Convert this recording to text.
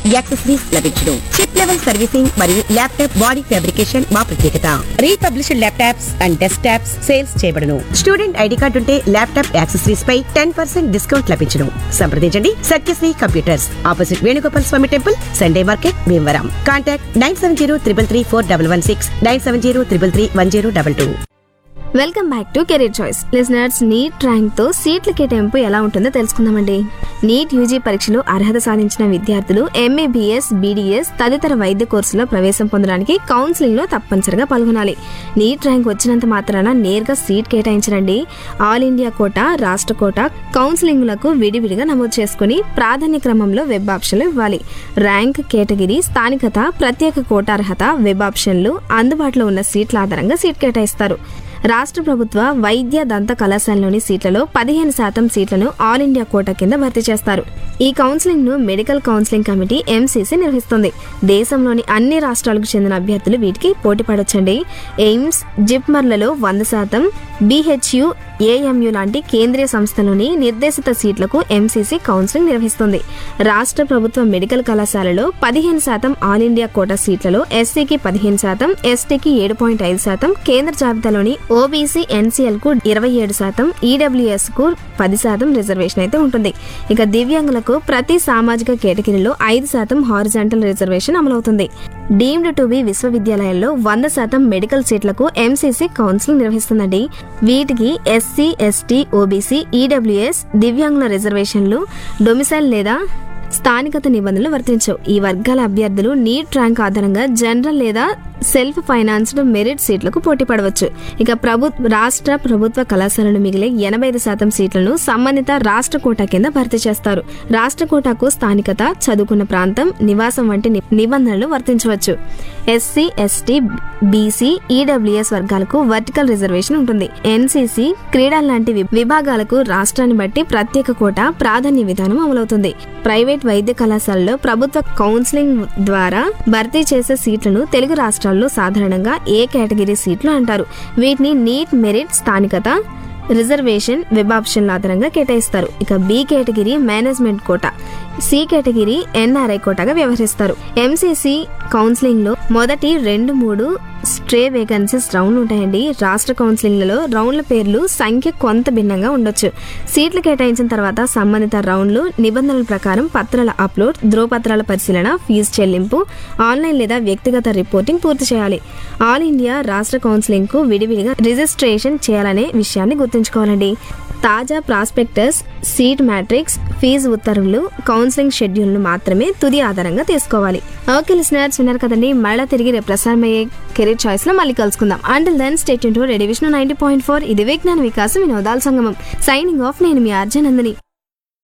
accessories లభించును chip level servicing మరియు laptop body fabrication మా ప్రత్యేకత refurbished laptops and desktops sales చేయబడును స్టూడెంట్ ఐడి కార్డు ఉంటే ల్యాప్టాప్ యాక్సెసరీస్ పై టెన్ పర్సెంట్ డిస్కౌంట్ లభించును సంప్రదించండి Satyasri computers opposite Venugopal Swamy temple Sunday market Bhimavaram contact nine seven zero triple three four double one six nine seven zero triple three one zero double two welcome back to career choice listeners NEET rank తో సీట్ల కేటాయింపు ఎలా ఉంటుందో తెలుసుకుందామండి NEET UG పరీక్షలో అర్హత సాధించిన విద్యార్థులు ఎంఏబిఎస్ బీడీఎస్ తదితర వైద్య కోర్సులో ప్రవేశం పొందడానికి కౌన్సిలింగ్ లో తప్పనిసరిగా పాల్గొనాలి నీట్ ర్యాంక్ వచ్చినంత మాత్రాన నేరుగా సీట్ కేటాయించరండి ఆల్ ఇండియా కోట రాష్ట్ర కోట కౌన్సిలింగ్లకు విడివిడిగా నమోదు చేసుకుని ప్రాధాన్య క్రమంలో వెబ్ ఆప్షన్లు ఇవ్వాలి ర్యాంక్ కేటగిరీ స్థానికత ప్రత్యేక కోట అర్హత వెబ్ ఆప్షన్లు అందుబాటులో ఉన్న సీట్ల ఆధారంగా సీట్ కేటాయిస్తారు రాష్ట్ర ప్రభుత్వ వైద్య దంత కళాశాలలోని సీట్లలో పదిహేను శాతం సీట్లను ఆల్ ఇండియా కోటా కింద భర్తీ చేస్తారు ఈ కౌన్సిలింగ్ ను మెడికల్ కౌన్సిలింగ్ కమిటీ ఎంసీసీ నిర్వహిస్తుంది దేశంలోని అన్ని రాష్ట్రాలకు చెందిన అభ్యర్థులు వీటికి పోటీ పడొచ్చండి ఎయిమ్స్ జిప్మర్లలో వంద శాతం బీహెచ్యు ఏఎంయు లాంటి కేంద్రీయ సంస్థలోని నిర్దేశిత సీట్లకు ఎంసీసీ కౌన్సిలింగ్ నిర్వహిస్తుంది రాష్ట్ర ప్రభుత్వ మెడికల్ కళాశాలలో పదిహేను శాతం ఆల్ ఇండియా కోటా సీట్లలో ఎస్సీకి పదిహేను శాతం ఎస్టీకి ఏడు పాయింట్ ఐదు శాతం కేంద్ర జాబితాలోని ఓబీసీ ఎన్సీఎల్ కు ఇరవై ఏడు శాతం ఈడబ్ల్యూఎస్ కు పది శాతం రిజర్వేషన్ అయితే ఉంటుంది ఇక దివ్యాంగులకు ప్రతి సామాజిక కేటగిరీలో ఐదు శాతం హారిజాంటల్ రిజర్వేషన్ అమలవుతుంది డీమ్డ్ టు బి విశ్వవిద్యాలయాల్లో వంద శాతం మెడికల్ సీట్లకు ఎంసీసీ కౌన్సిలింగ్ నిర్వహిస్తుందండి వీటికి ఎస్సీ ఎస్టీ ఓబీసీ ఈడబ్ల్యూఎస్ దివ్యాంగుల రిజర్వేషన్లు డొమిసైల్ లేదా స్థానికత నిబంధనలు వర్తించవు ఈ వర్గాల అభ్యర్థులు నీట్ ర్యాంక్ ఆధారంగా జనరల్ లేదా సెల్ఫ్ ఫైనాన్స్డ్ మెరిట్ సీట్లకు పోటీ పడవచ్చు ఇక ప్రభు రాష్ట్ర ప్రభుత్వ కళాశాలలు మిగిలే ఎనభై ఐదు శాతం సీట్లను సంబంధిత రాష్ట్ర కోటా కింద భర్తీ చేస్తారు రాష్ట్ర కోటాకు స్థానికత చదువుకున్న ప్రాంతం నివాసం వంటి ని- నిబంధనలు వర్తించవచ్చు ఎస్సీ ఎస్టీ బీసీ ఈడబ్ల్యూఎస్ వర్గాలకు వర్టికల్ రిజర్వేషన్ ఉంటుంది ఎన్సీసీ క్రీడల లాంటి వి- విభాగాలకు రాష్ట్రాన్ని బట్టి ప్రత్యేక కోట ప్రాధాన్య విధానం అమలవుతుంది ప్రైవేట్ వైద్య కళాశాలలో ప్రభుత్వ కౌన్సిలింగ్ ద్వారా భర్తీ చేసే సీట్లను తెలుగు రాష్ట్రాల్లో సాధారణంగా ఏ కేటగిరీ సీట్లు అంటారు వీటిని నీట్ మెరిట్ స్థానికత రిజర్వేషన్ వెబ్ ఆప్షన్ల ఆధారంగా కేటాయిస్తారు ఇక B category management quota C category NRI కోటాగా వ్యవహరిస్తారు ఎంసీసీ కౌన్సిలింగ్ లో మొదటి రెండు మూడు స్ట్రే వేకెన్సీస్ రౌండ్ ఉంటాయండి రాష్ట్ర కౌన్సిలింగ్లలో రౌండ్ల పేర్లు సంఖ్య కొంత భిన్నంగా ఉండొచ్చు సీట్లు కేటాయించిన తర్వాత సంబంధిత రౌండ్లు నిబంధనల ప్రకారం పత్రాల అప్లోడ్ ధ్రువపత్రాల పరిశీలన ఫీజు చెల్లింపు ఆన్లైన్ లేదా వ్యక్తిగత రిపోర్టింగ్ పూర్తి చేయాలి ఆల్ ఇండియా రాష్ట్ర కౌన్సిలింగ్ కు విడివిడిగా రిజిస్ట్రేషన్ చేయాలనే విషయాన్ని గుర్తుంచుకోవాలండి తాజా ప్రాస్పెక్టస్ సీట్ మ్యాట్రిక్స్ ఫీజు ఉత్తర్వులు కౌన్సిలింగ్ షెడ్యూల్ను మాత్రమే తుది ఆధారంగా తీసుకోవాలి ఓకే లిసనర్స్ విన్నారు కదండి మళ్ళీ తిరిగి రేపు ప్రసారమయ్యే కెరీర్ చాయిస్ లో మళ్ళీ కలుసుకుందాం అంటిల్ దెన్ స్టేట్ ఇంటూ రెడివిషన్ నైన్టీ పాయింట్ ఫోర్ ఇది విజ్ఞాన వికాసం వినోదాల సంగమం సైనింగ్ ఆఫ్ నేను మీ అర్జునందని